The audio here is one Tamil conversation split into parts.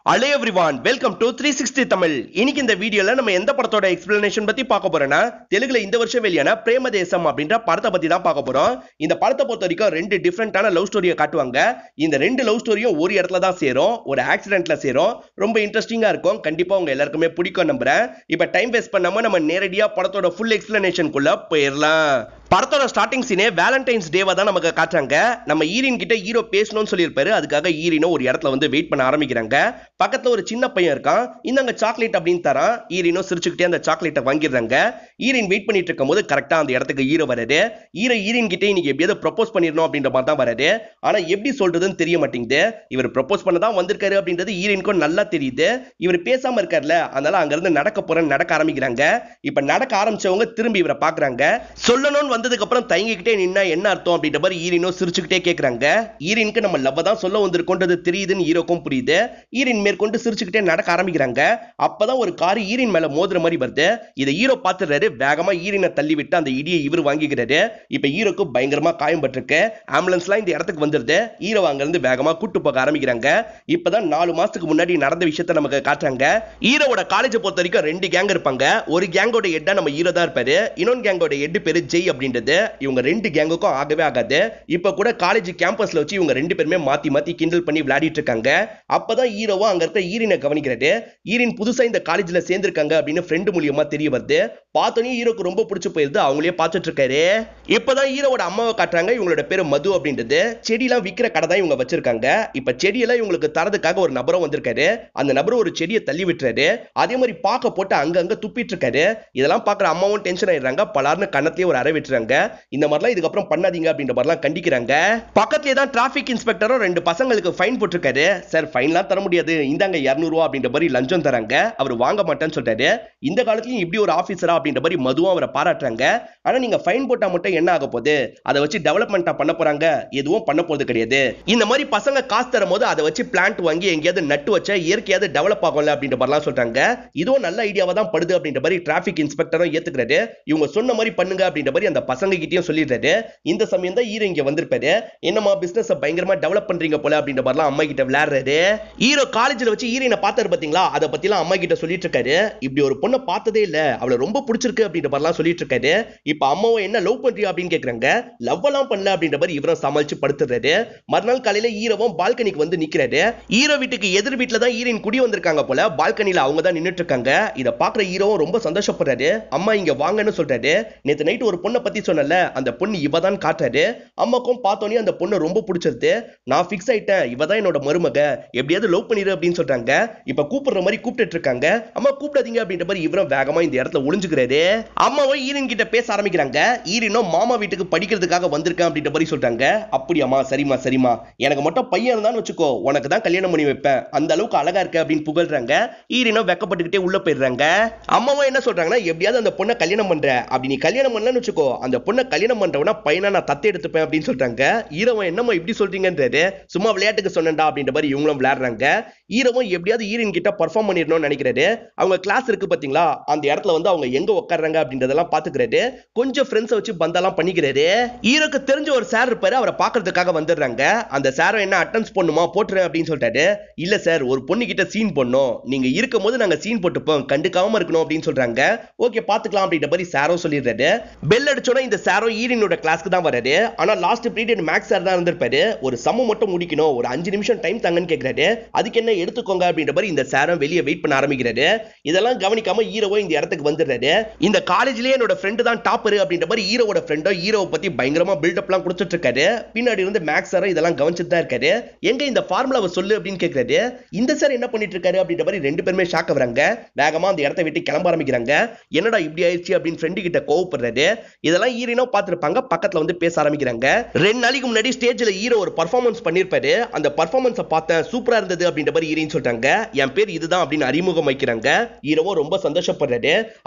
அலே everyone welcome to three sixty Tamil இன்னைக்கு இந்த வீடியோல நம்ம எந்த படத்தோட எக்ஸ்பிளனேஷன் பத்தி பார்க்க போறோம்னா தெலுங்குல இந்த வருஷம் வெளியான பிரேமதேசம் அப்படின்ற படத்தை பத்தி தான் பார்க்க போறோம் இந்த படத்தை பொறுத்த வரைக்கும் ரெண்டு டிஃப்ரெண்டான லவ் ஸ்டோரியை காட்டுவாங்க இந்த ரெண்டு லவ் ஸ்டோரியும் ஒரு இடத்துல தான் சேரும் ஒரு ஆக்சிடென்ட்ல சேரும் ரொம்ப இன்ட்ரெஸ்டிங்கா இருக்கும் கண்டிப்பா உங்க எல்லாருக்குமே பிடிக்கும் நம்புறேன் இப்ப டைம் வேஸ்ட் பண்ணாம நம்ம நேரடியா படத்தோட ஃபுல் எக்ஸ்பிளனேஷனுக்குள்ள போயிடலாம் படத்தோட ஸ்டார்டிங் சீனே வேலண்டைன்ஸ் டேவா தான் நமக்கு காட்டுறாங்க நம்ம ஈரின் கிட்ட ஹீரோ பேசணும்னு சொல்லியிருப்பாரு அதுக்காக ஈரினும் ஒரு இடத்துல வந்து வெயிட் பண்ண ஆரம்பிக்கிறாங்க பக்கத்துல ஒரு சின்ன பையன் இருக்கான் இந்தாங்க சாக்லேட் அப்படின்னு தரான் ஈரினும் சிரிச்சுக்கிட்டே அந்த சாக்லேட்டை வாங்கிடுறாங்க ஈரின் வெயிட் பண்ணிட்டு இருக்கும் போது கரெக்டா அந்த இடத்துக்கு ஹீரோ வராரு ஹீரோ ஈரின் கிட்டே இன்னைக்கு எப்படியாவது ப்ரொபோஸ் பண்ணிடணும் அப்படின்ற மாதிரி தான் வராரு ஆனா எப்படி சொல்றதுன்னு தெரிய மாட்டேங்குது இவர் ப்ரொபோஸ் பண்ண தான் வந்திருக்காரு அப்படின்றது ஈரினுக்கும் நல்லா தெரியுது இவர் பேசாம இருக்கார்ல அதனால அங்க இருந்து நடக்க போறேன்னு நடக்க ஆரம்பிக்கிறாங்க இப்ப நடக்க ஆரம்பிச்சவங்க திரும்பி இவரை பாக்குறாங்க சொல்லணும்னு வந்ததுக்கு அப்புறம் தயங்கிக்கிட்டே நின்னா என்ன அர்த்தம் அப்படின்ற மாதிரி ஈரினோ சிரிச்சுக்கிட்டே கேக்குறாங்க ஈரினுக்கு நம்ம லவ் தான் சொல்ல வந்திருக்கோன்றது தெரியுதுன்னு ஹீரோக்கும் புரியுது ஈரின் மேற்கொண்டு சிரிச்சுக்கிட்டே நடக்க ஆரம்பிக்கிறாங்க அப்பதான் ஒரு கார் ஈரின் மேல மோதுற மாதிரி வருது இதை ஹீரோ பாத்துறாரு வேகமா ஈரினை தள்ளி விட்டு அந்த இடியை இவர் வாங்கிக்கிறாரு இப்ப ஹீரோக்கு பயங்கரமா காயம் பட்டிருக்கு ஆம்புலன்ஸ்லாம் இந்த இடத்துக்கு வந்துருது ஹீரோ அங்க இருந்து வேகமா கூட்டு போக ஆரம்பிக்கிறாங்க இப்பதான் நாலு மாசத்துக்கு முன்னாடி நடந்த விஷயத்த நமக்கு காட்டுறாங்க ஹீரோவோட காலேஜை பொறுத்த வரைக்கும் ரெண்டு கேங் இருப்பாங்க ஒரு கேங்கோட ஹெட்டா நம்ம ஹீரோ தான் இருப்பாரு இன்னொன்று கேங்கோட ஹெட் பேரு ஜெய் அப்படின்றது இவங்க ரெண்டு கேங்குக்கும் ஆகவே ஆகாது இப்ப கூட காலேஜ் கேம்பஸ்ல வச்சு இவங்க ரெண்டு பேருமே மாத்தி மாத்தி கிண்டல் பண்ணி விளையாடிட்டு இருக்காங்க அப்பதான் ஹீரோவும் அங்க இருக்க ஈரினை கவனிக்கிறாரு ஈரின் புதுசா இந்த காலேஜ்ல சேர்ந்திருக்காங்க அப்படின்னு ஃப்ரெண்டு மூலியமா தெரிய வருது பார்த்தோன்னே ஹீரோக்கு ரொம்ப பிடிச்சு போயிருது அவங்களே பார்த்துட்டு இருக்காரு இப்பதான் ஹீரோவோட அம்மாவை காட்டுறாங்க இவங்களோட பேரு மது அப்படின்றது செடியெல்லாம் விற்கிற கடை தான் இவங்க வச்சிருக்காங்க இப்ப செடியெல்லாம் இவங்களுக்கு தரதுக்காக ஒரு நபரும் வந்திருக்காரு அந்த நபரும் ஒரு செடியை தள்ளி விட்டுறாரு அதே மாதிரி பார்க்க போட்டு அங்கங்க துப்பிட்டு இருக்காரு இதெல்லாம் பாக்குற அம்மாவும் டென்ஷன் ஆயிடுறாங்க பலார்னு கண்ணத்தையே ஒரு அறை விட்டுறாங்க இந்த மாதிரிலாம் இதுக்கப்புறம் பண்ணாதீங்க அப்படின்ற மாதிரிலாம் கண்டிக்கிறாங்க பக்கத்துலேயே தான் டிராஃபிக் இன்ஸ்பெக்டரும் ரெண்டு பசங்களுக்கு ஃபைன் போட்டிருக்காரு சார் ஃபைன்லாம் தர முடியாது இந்தாங்க இரநூறுவா அப்படின்ற மாதிரி லஞ்சம் தராங்க அவர் வாங்க மாட்டேன்னு சொல்றாரு இந்த காலத்துலயும் இப்படி ஒரு ஆபீசரா அப்படின்ற மாதிரி மதுவும் அவரை பாராட்டுறாங்க ஆனா நீங்க ஃபைன் போட்டா மட்டும் என்ன ஆக போகுது அதை வச்சு டெவலப்மெண்டா பண்ண போறாங்க எதுவும் பண்ண போறது கிடையாது இந்த மாதிரி பசங்க காசு தரும் போது அதை வச்சு பிளான்ட் வாங்கி எங்கேயாவது நட்டு வச்சா இயற்கையாவது டெவலப் ஆகும்ல அப்படின்ற மாதிரிலாம் சொல்றாங்க இதுவும் நல்ல ஐடியாவா தான் படுது அப்படின்ற மாதிரி டிராஃபிக் இன்ஸ்பெக்டரும் ஏத்துக்கிறாரு இவங்க சொன்ன மாதிரி பண்ணுங்க அப்படின்ற மாதிரி அந்த பசங்க கிட்டயும் சொல்லிடுறாரு இந்த சமயம் தான் ஹீரோ இங்க வந்திருப்பாரு என்னமா பிசினஸ் பயங்கரமா டெவலப் பண்றீங்க போல அப்படின்ற மாதிரிலாம் அம்மா கிட்ட விளையாடுறாரு ஹீரோ காலேஜ்ல வச்சு ஹீரோனை பார்த்தாரு பாத்தீங்களா அதை பத்திலாம் அம்மா கிட்ட சொல்லிட்டு இருக்காரு இப்படி ஒரு பொண்ணை பார்த்ததே இல்ல அவளை ரொம்ப பிடிச்சிருக்கு அப்படின்ற மாதிரிலாம் சொல்லிட்டு இருக்காரு இப்ப அம்மாவும் என்ன லவ் பண்றியா அப்படின்னு கேக்குறாங்க லவ் எல்லாம் பண்ணல அப்படின்ற மாதிரி இவரும் சமாளிச்சு படுத்துறாரு மறுநாள் காலையில ஹீரோவும் பால்கனிக்கு வந்து நிக்கிறாரு ஹீரோ வீட்டுக்கு எதிர் வீட்டுல தான் ஹீரோயின் குடி வந்திருக்காங்க போல பால்கனில அவங்க தான் நின்னுட்டு இருக்காங்க இதை பாக்குற ஹீரோவும் ரொம்ப சந்தோஷப்படுறாரு அம்மா இங்க வாங்கன்னு சொல்றாரு நேத்து நைட் ஒரு பொண்ணை பத்தி சொன்னல அந்த பொண்ணு இவ தான் காட்டுறாரு அம்மாக்கும் பார்த்தோன்னே அந்த பொண்ணு ரொம்ப பிடிச்சிருது நான் ஃபிக்ஸ் ஆயிட்டேன் இவ தான் என்னோட மருமக எப்படியாவது லவ் பண்ணிடு அப்படின்னு சொல்றாங்க இப்ப கூப்பிடுற மாதிரி கூப்பிட்டு இருக்காங்க அம்மா கூப்பிடாதீங்க அப்படின்ற மாதிரி இவரும் வேகமா இந்த இடத்துல ஒளிஞ்சுக்கிறாரு அம்மாவும் ஈரின் கிட்ட பேச ஆரம்பிக்கிறாங்க ஈரினும் மாமா வீட்டுக்கு படிக்கிறதுக்காக வந்திருக்கேன் அப்படின்ற மாதிரி சொல்றாங்க அப்படியாம்மா சரிம்மா சரிம்மா எனக்கு மட்டும் பையன் இருந்தான்னு வச்சுக்கோ உனக்கு தான் கல்யாணம் பண்ணி வைப்பேன் அந்த அளவுக்கு அழகா இருக்கு அப்படின்னு புகழ்றாங்க ஈரினும் வெக்கப்பட்டுக்கிட்டே உள்ள போயிடுறாங்க அம்மாவும் என்ன சொல்றாங்கன்னா எப்படியாவது அந்த பொண்ணை கல்யாணம் பண்ற அப்படி நீ கல்யாணம் பண்ணலன்னு வச்சுக்கோ அந்த பொண்ணை கல்யாணம் பண்றவனா பையனா நான் தத்தை எடுத்துப்பேன் அப்படின்னு சொல்றாங்க ஈரவன் என்னம்மா இப்படி சொல்றீங்கன்றாரு சும்மா விளையாட்டுக்கு சொன்னேன்டா அப்படின்ற மாதிரி இவங்களும் விளையாடுறாங்க ஈரவன் எப்படியாவது ஈரின் கிட்ட பர்ஃபார்ம் பண்ணிடணும்னு நினைக்கிறாரு அவங்க கிளாஸ் இருக்கு பாத்தீங்களா அந்த இடத்துல வந்து அவங்க எங்க உட்காடுறாங்க அப்படின்றதெல்லாம் பாத்துக்கிறாரு கொஞ்சம் ஃப்ரெண்ட்ஸை வச்சு பந்தாலாம் பண்ணிக்கிறாரு ஈரோக்கு தெரிஞ்ச ஒரு சார் இருப்பாரு அவரை பாக்குறதுக்காக வந்துடுறாங்க அந்த சாரை என்ன அட்டன்ஸ் பண்ணுமா போட்டுறேன் அப்படின்னு சொல்லிட்டாரு இல்ல சார் ஒரு பொண்ணு கிட்ட சீன் பண்ணும் நீங்க இருக்கும் போது நாங்க சீன் போட்டுப்போம் கண்டுக்காம இருக்கணும் அப்படின்னு சொல்றாங்க ஓகே பாத்துக்கலாம் அப்படின்ற மாதிரி சாரோ சொல்லிடுறாரு பெல் அடிச்சோன்னா இந்த சாரோ ஈரினோட கிளாஸ்க்கு தான் வராரு ஆனா லாஸ்ட் பீரியட் மேக்ஸ் சார் தான் இருந்திருப்பாரு ஒரு சம்ம மட்டும் முடிக்கணும் ஒரு அஞ்சு நிமிஷம் டைம் தாங்கன்னு கேக்குறாரு அதுக்கு என்ன எடுத்துக்கோங்க அப்படின்ற மாதிரி இந்த சாரும் வெளியே வெயிட் பண்ண ஆரம்பிக்கிறாரு இதெல்லாம் கவனிக்காம ஹீரோவோ இந்த இடத்துக்கு வந்துடுறாரு இந்த காலேஜ்லயே என்னோட ஃப்ரெண்டு தான் டாப்பர் அப்படின்ற மாதிரி ஹீரோவோட ஃப்ரெண்டோ ஹீரோவை பத்தி பயங்கரமா பில்டப்லாம் கொடுத்துட்டு இருக்காரு பின்னாடி இருந்து மேக்ஸ் சாரும் இதெல்லாம் கவனிச்சுட்டு தான் இருக்காரு எங்க இந்த ஃபார்முலாவை சொல்லு அப்படின்னு கேக்குறாரு இந்த சார் என்ன பண்ணிட்டு இருக்காரு அப்படின்ற மாதிரி ரெண்டு பேருமே ஷாக் வராங்க வேகமா அந்த இடத்த விட்டு கிளம்ப ஆரம்பிக்கிறாங்க என்னடா இப்படி ஆயிடுச்சு அப்படின்னு ஃப்ரெண்டு கிட்ட கோவப்படுறாரு இதெல்லாம் ஹீரோனோ பார்த்திருப்பாங்க பக்கத்துல வந்து பேச ஆரம்பிக்கிறாங்க ரெண்டு நாளைக்கு முன்னாடி ஸ்டேஜ்ல ஹீரோ ஒரு பர்ஃபார்மன்ஸ் பண்ணிருப்பாரு அந்த பர்ஃபார்மன்ஸை பார்த்தேன் சூப்பரா இருந்தது அப்படின்ற மாதிரி ஹீரோன்னு சொல்றாங்க என் பேர் இதுதான் அப்படின்னு அறிமுகம் வைக்கிறாங்க ஹீரோவும் ரொம்ப சந்தோஷப்படுறாரு அவ எனக்கு வந்து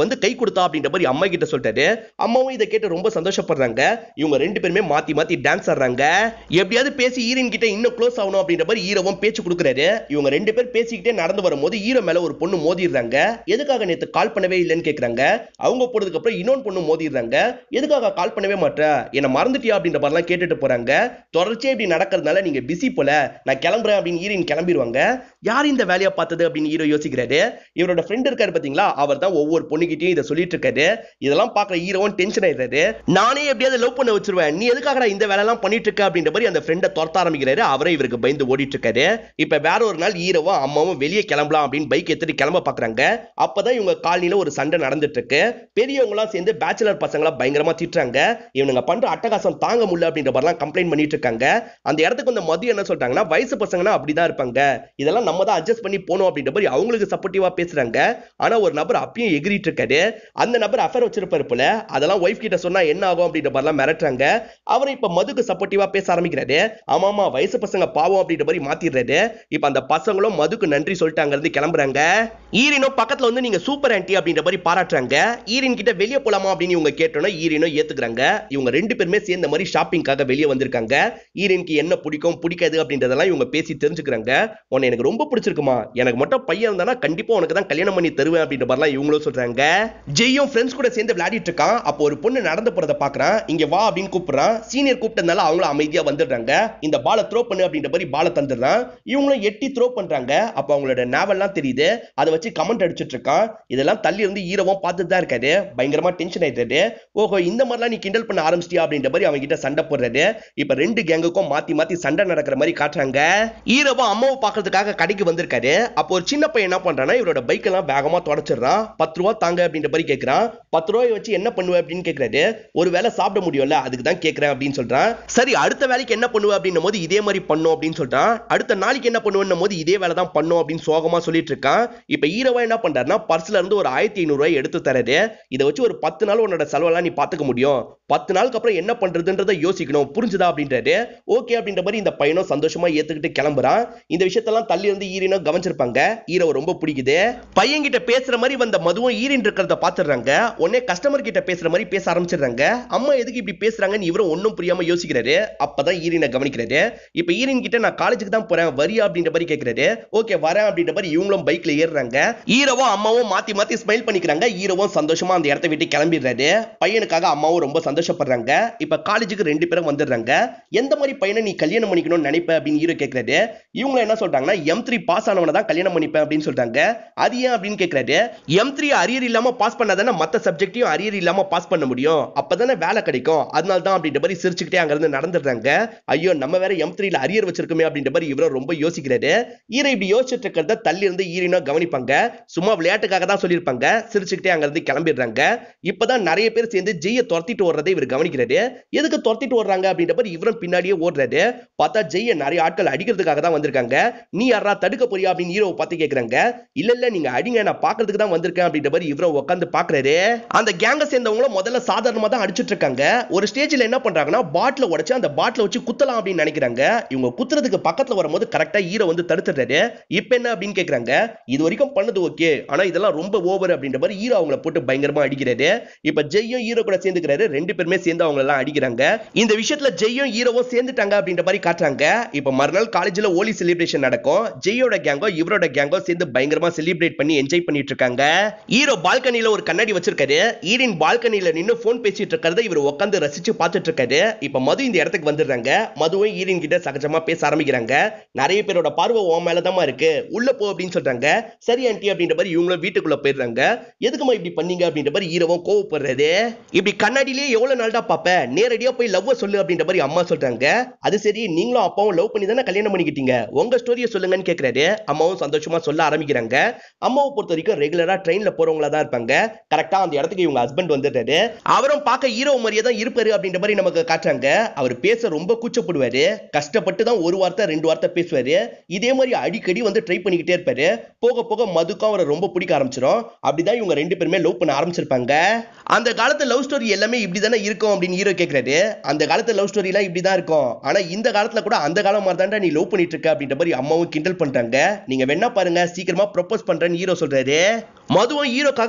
வந்து கை கொடுத்தா அப்படின்ற மாதிரி அம்மா கிட்ட சொல்லிட்டாரு அம்மாவும் இதை கேட்டு ரொம்ப சந்தோஷப்படுறாங்க இவங்க ரெண்டு பேருமே மாத்தி மாத்தி டான்ஸ் ஆடுறாங்க எப்படியாவது பேசி ஈரன் கிட்ட இன்னும் க்ளோஸ் ஆகணும் அப்படின்ற மாதிரி ஈரவும் பேச்சு கொடுக்குறாரு இவங்க ரெண்டு பேர் பேசிக்கிட்டே நடந்து வரும்போது ஈரோ மேல ஒரு பொண்ணு மோதிடுறாங்க எதுக்காக நேத்து கால் பண்ணவே இல்லைன்னு கேக்குறாங்க அவங்க போனதுக்கு அப்புறம் இன்னொன்று பொண்ணு மோதிடுறாங்க எதுக்காக கால் பண்ணவே மாட்டேன் என்ன மறந்துட்டியா அப்படின்ற மாதிரிலாம் கேட்டுட்டு போறாங்க தொடர்ச்சியா இப்படி நடக்கிறதுனால நீங்க பிஸி போல நான் கிளம்புறேன் அப்படின்னு ஈரின் கிளம்பிடுவாங்க யார் இந்த வேலையை பார்த்தது அப்படின்னு ஹீரோ யோசிக்கிறாரு இவரோட ஃப்ரெண்ட் இருக்காரு பாத்தீங்களா அவர் தான் ஒவ்வொரு பொண்ணுகிட்டயும் இதை சொல்லிட்டு இருக்காரு இதெல்லாம் பாக்குற ஹீரோவும் டென்ஷன் ஆயிடுறாரு நானே எப்படியாவது லவ் பண்ண வச்சிருவேன் நீ எதுக்காகடா இந்த வேலையெல்லாம் பண்ணிட்டு இருக்க அப்படின்ற மாதிரி அந்த ஃப்ரெண்டை துரத்த ஆரம்பிக்கிறாரு அவரே இவருக்கு பயந்து ஓடிட்டு இருக்காரு இப்ப வேற ஒரு நாள் ஹீரோவும் அம்மாவும் வெளியே கிளம்பலாம் அப்படின்னு பைக் எடுத்துட்டு கிளம்ப பாக்குறாங்க அப்பதான் இவங்க காலனில ஒரு சண்டை நடந்துட்டு இருக்கு பெரியவங்க எல்லாம் சேர்ந்து பேச்சுலர் பசங்களா பயங்கரமா திட்டுறாங்க இவனுங்க பண்ற அட்டகாசம் தாங்க முடியல அப்படின்ற மாதிரிலாம் கம்ப்ளைண்ட் பண்ணிட்டு இருக்காங்க அந்த இடத்துக்கு வந்து மதியம் என்ன சொல்றாங்கன்னா வயசு பசங்கன்னா அப்படிதான் இருப்பாங்க இதெல்லாம் நம்ம தான் அட்ஜஸ்ட் பண்ணி போகணும் அப்படின்ற மாதிரி அவங்களுக்கு சப்போர்ட்டிவா பேசுறாங்க ஆனா ஒரு நபர் அப்பயும் எகிரிட்டு இருக்காரு அந்த நபர் அஃபேர் வச்சிருப்பாரு போல அதெல்லாம் ஒய்ஃப் கிட்ட சொன்னா என்ன ஆகும் அப்படின்ற மாதிரிலாம் மிரட்டுறாங்க அவரை இப்ப மதுக்கு சப்போர்ட்டிவா பேச ஆரம்பிக்கிறாரு ஆமாமா வயசு பசங்க பாவம் அப்படின்ற மாதிரி மாத்திடுறாரு இப்ப அந்த பசங்களும் மதுக்கு நன்றி சொல்லிட்டு அங்க இருந்து கிளம்புறாங்க ஈரினும் பக்கத்துல வந்து நீங்க சூப்பர் ஆன்டி அப்படின்ற மாதிரி பாராட்டுறாங்க ஈரின் கிட்ட வெளியே போலாமா அப்படின்னு இவங்க கேட்டோன்னா ஈரினும் ஏத்துக்கிறாங்க இவங்க ரெண்டு பேருமே சேர்ந்த மாதிரி ஷாப்பிங்காக வெளியே வந்திருக்காங்க ஈரினுக்கு என்ன பிடிக்கும் பிடிக்காது அப்படின்றதெல்லாம் இவங்க பேசி தெரிஞ்சுக்கிறாங்க உன்னை எனக்கு ரொம்ப பிடிச்சிருக்குமா எனக்கு மட்டும் பையன் இருந்தானா கண்டிப்பா உனக்கு தான் கல்யாணம் பண்ணி தருவேன் அப்படின்ற மாதிரிலாம் இவங்களும் சொல்றாங்க ஜெய்யும் ஃப்ரெண்ட்ஸ் கூட சேர்ந்து விளையாடிட்டு இருக்கான் அப்போ ஒரு பொண்ணு நடந்து போறத பாக்குறான் இங்க வா அப்படின்னு கூப்பிடுறான் சீனியர் கூப்பிட்டதுனால அவங்களும் அமைதியா வந்துடுறாங்க இந்த பாலை த்ரோ பண்ணு அப்படின்ற மாதிரி பாலை தந்துடுறான் இவங்களும் எட்டி த்ரோ பண்றாங்க அப்போ அவங்களோட நாவல்லாம் தெரியுது அதை வச்சு கமெண்ட் அடிச்சிட்டு இருக்கான் இதெல்லாம் தள்ளி இருந்து ஈரவும் பார்த்துட்டு தான் இருக்காரு பயங்கரமா டென்ஷன் ஆயிட்டாரு ஓஹோ இந்த மாதிரிலாம் நீ கிண்டல் பண்ண ஆரம்பிச்சிட்டியா அப்படின்ற மாதிரி அவங்க கிட்ட சண்டை போடுறாரு இப்ப ரெண்டு கேங்குக்கும் மாத்தி மாத்தி சண்டை நடக்கிற மாதிரி காட்டுறாங்க ஈரவும் அம்மாவை பாக்குறதுக்காக கடைக்கு வந்திருக்காரு அப்போ ஒரு சின்ன பையன் என்ன பண்றான்னா இவரோட பைக் எல்லாம் வேகமா தொடச்சிடுறான் பத்து ரூபா தாங்க அப்படின்ற மாதிரி கேட்கறான் பத்து ரூபாய் வச்சு என்ன பண்ணுவ அப்படின்னு கேட்கறாரு ஒரு வேளை சாப்பிட முடியும்ல அதுக்கு தான் கேட்கறேன் அப்படின்னு சொல்றான் சரி அடுத்த வேலைக்கு என்ன பண்ணுவ அப்படின்னும் போது இதே மாதிரி பண்ணும் அப்படின்னு சொல்றான் அடுத்த நாளைக்கு என்ன பண்ணுவேன்னும் போது இதே வேலை தான் பண்ணும் அப்படின்னு சோகமா சொல்லிட்டு இருக்கான் இப்ப ஈரவா என்ன பண்றாருன்னா பர்ஸ்ல இருந்து ஒரு ஆயிரத்தி ஐநூறு ரூபாய் எடுத்து தராரு இதை வச்சு ஒரு பத்து நாள் உன்னோட செலவெல்லாம் நீ பாத்துக்க முடியும் பத்து நாளுக்கு அப்புறம் என்ன பண்றதுன்றதை யோசிக்கணும் புரிஞ்சுதா அப்படின்றாரு ஓகே அப்படின்ற மாதிரி இந்த பையனும் சந்தோஷமா ஏத்துக்கிட்டு கிளம்புறான் இந்த விஷயத்தெல்லாம் தள்ளி இருந்து ஈரினும் கவனிச்சிருப்பாங்க ஈரவை ரொம்ப பிடிக்குது பையன் கிட்ட பேசுற மாதிரி வந்த மதுவும் ஈரின் இருக்கிறத பாத்துடுறாங்க உடனே கஸ்டமர் கிட்ட பேசுற மாதிரி பேச ஆரம்பிச்சிடுறாங்க அம்மா எதுக்கு இப்படி பேசுறாங்கன்னு இவரும் ஒன்னும் புரியாம யோசிக்கிறாரு அப்பதான் ஈரினை கவனிக்கிறாரு இப்ப ஈரின் கிட்ட நான் காலேஜுக்கு தான் போறேன் வரியா அப்படின்ற மாதிரி கேக்குறாரு ஓகே வரேன் அப்படின்ற மாதிரி இவங்களும் பைக்ல ஏறுறாங்க ஈரவும் அம்மாவும் மாத்தி மாத்தி ஸ்மைல் பண்ணிக்கிறாங்க ஈரவும் சந்தோஷமா அந்த இடத்த விட்டு கிளம்பிடுறாரு பையனுக்காக அம்மாவும் ரொம்ப சந்தோஷப்படுறாங்க இப்ப காலேஜுக்கு ரெண்டு பேரும் வந்துடுறாங்க எந்த மாதிரி பையனை நீ கல்யாணம் பண்ணிக்கணும்னு நினைப்ப அப்படின்னு ஹீரோ கேக்குறாரு இவங்க என்ன சொல்றாங்கன்னா எம் த்ரீ பாஸ் ஆனவனை தான் கல்யாணம் பண்ணிப்பேன் அப்படின்னு சொல்றாங்க அது ஏன் அப்படின்னு கேக்குறாரு எம் த்ரீ அரியர் இல்லாம பாஸ் பண்ணாதானே மத்த சப்ஜெக்டையும் அரியர் இல்லாம பாஸ் பண்ண முடியும் அப்பதானே வேலை கிடைக்கும் அதனால தான் அப்படின்ற மாதிரி சிரிச்சுக்கிட்டே அங்க இருந்து நடந்துடுறாங்க ஐயோ நம்ம வேற எம் த்ரீல அரியர் வச்சிருக்கோமே அப்படின்ற மாதிரி இவரும் ரொம்ப யோசிக்கிறாரு ஈரை இப்படி யோசிச்சுட்டு இருக்கிறத தள்ளி இருந்து ஈரினோ கவனிப்பாங்க சும்மா விளையாட்டுக்காக தான் சொல்லியிருப்பாங்க சிரிச்சுக்கிட்டே அங்க இருந்து கிளம்பிடுறாங்க இப்பதான் நிறைய பேர் சேர்ந்து ஜெய்ய துரத்திட்டு ஓடுறதை இவர் கவனிக்கிறாரு எதுக்கு துரத்திட்டு ஓடுறாங்க அப்படின்ற மாதிரி இவரும் பின்னாடியே ஓடுறாரு பார்த்தா ஜெய்ய நிறைய ஆட்கள் அடிக்கிறதுக்காக தான் வந்திருக்காங்க நீ யாரா தடுக்க போறியா அப்படின்னு ஹீரோவை பார்த்து கேக்குறாங்க இல்ல இல்ல நீங்க அடிங்க நான் பாக்குறதுக்கு தான் வந்திருக்கேன் அப்படின்ற மாதிரி இவரும் உட்காந்து பாக்குறாரு அந்த கேங்க சேர்ந்தவங்களும் முதல்ல சாதாரணமா தான் அடிச்சிட்டு இருக்காங்க ஒரு ஸ்டேஜ்ல என்ன பண்றாங்கன்னா பாட்டில உடைச்சு அந்த பாட்டில வச்சு குத்தலாம் அப்படின்னு நினைக்கிறாங்க இவங்க குத்துறதுக்கு பக்கத்துல வரும்போது கரெக்டா ஹீரோ வந்து தடுத்துறாரு இப்ப என்ன அப்படின்னு கேக்குறாங்க இது வரைக்கும் பண்ணது ஓகே ஆனா இதெல்லாம் ரொம்ப ஓவர் அப்படின்ற மாதிரி ஹீரோ அவங்கள போட்டு பயங்கரமா அடிக்கிறாரு இப்ப ஜெய்யும் ஹீரோ கூட சேர்ந்துக்கிறாரு ரெண்டு பேருமே சேர்ந்து அவங்க எல்லாம் அடிக்கிறாங்க இந்த விஷயத்துல ஜெய்யும் ஹீரோவும் சேர்ந்துட்டாங்க அப்படின்ற மாதிரி காட்டுறாங்க இப்ப மறுநாள் காலேஜ்ல ஓலி செலிப்ரேஷன் நடக்கும் ஜெய்யோட கேங்கோ இவரோட கேங்கோ சேர்ந்து பயங்கரமா செலிப்ரேட் பண்ணி என்ஜாய் பண்ணிட்டு இருக்காங்க ஹீரோ பால்கனில ஒரு கண்ணாடி வச்சிருக்காரு ஈரின் பால்கனில நின்னு போன் பேசிட்டு இருக்கிறத இவர் உட்காந்து ரசிச்சு பார்த்துட்டு இருக்காரு இப்ப மது இந்த இடத்துக்கு வந்துடுறாங்க மதுவும் ஈரின் கிட்ட சகஜமா பேச ஆரம்பிக்கிறாங்க நிறைய பேரோட பார்வை உன் மேலதாம்மா இருக்கு உள்ள போ அப்படின்னு சொல்றாங்க சரி ஆண்டி அப்படின்ற மாதிரி இவங்களும் வீட்டுக்குள்ள போயிடுறாங்க எதுக்குமா இப்படி பண்ணீங்க அப்படின்ற மாதிரி ஈரவும் கோவப்படுறது இப்படி கண்ணாடியிலேயே எவ்வளவு நாள்டா பாப்ப நேரடியா போய் லவ் சொல்லு அப்படின்ற மாதிரி அம்மா சொல்றாங்க அது சரி நீங்களும் அப்பாவும் லவ் பண்ணி தானே கல்யாணம் பண்ணிக்கிட்டீங்க உங்க ஸ்டோரியை சொல்லுங்கன்னு கேக்குறாரு அம்மாவும் சந்தோஷமா சொல்ல ஆரம்பிக்கிறாங்க அம்மாவை பொறுத்த வரைக்கும் ரெகுலரா ட்ரெயின்ல போறவங்களா தான் இருப்பாங்க கரெக்டா அந்த இடத்துக்கு இவங்க ஹஸ்பண்ட் வந்துட்டாரு அவரும் பார்க்க ஹீரோ மாதிரியே தான் இருப்பாரு அப்படின்ற மாதிரி நமக்கு காட்டுறாங்க அவர் பேச ரொம்ப கூச்சப்படுவாரு கஷ்டப்பட்டு தான் ஒரு வார்த்தை ரெண்டு வார்த்தை பேசுவாரு இதே மாதிரி அடிக்கடி வந்து ட்ரை பண்ணிக்கிட்டே இருப்பாரு போக போக மதுக்கும் அவரை ரொம்ப பிடிக்க ஆரம்பிச்சிடும் அப்படிதான் இவங்க ரெண்டு பேருமே லவ் பண்ண ஆரம்பிச்சிருப்பாங்க அந்த காலத்து லவ் ஸ்டோரி எல்லாமே இப்படி தானே இருக்கும் அப்படின்னு ஹீரோ கேட்கிறாரு அந்த காலத்து லவ் ஸ்டோரி எல்லாம் இப்படி தான் இருக்கும் ஆனா இந்த காலத்துல கூட அந்த காலம் மாதிரி தான்டா நீ லவ் பண்ணிட்டு இருக்க அப்படின்ற மாதிரி அம்மாவும் கிண்டல் பண்றாங்க நீங்க வேணா பாருங்க சீக்கிரமா ப்ரொபோஸ் பண்றேன்னு ஹீரோ சொல்றாரு மதுவும் ஹீரோக்காக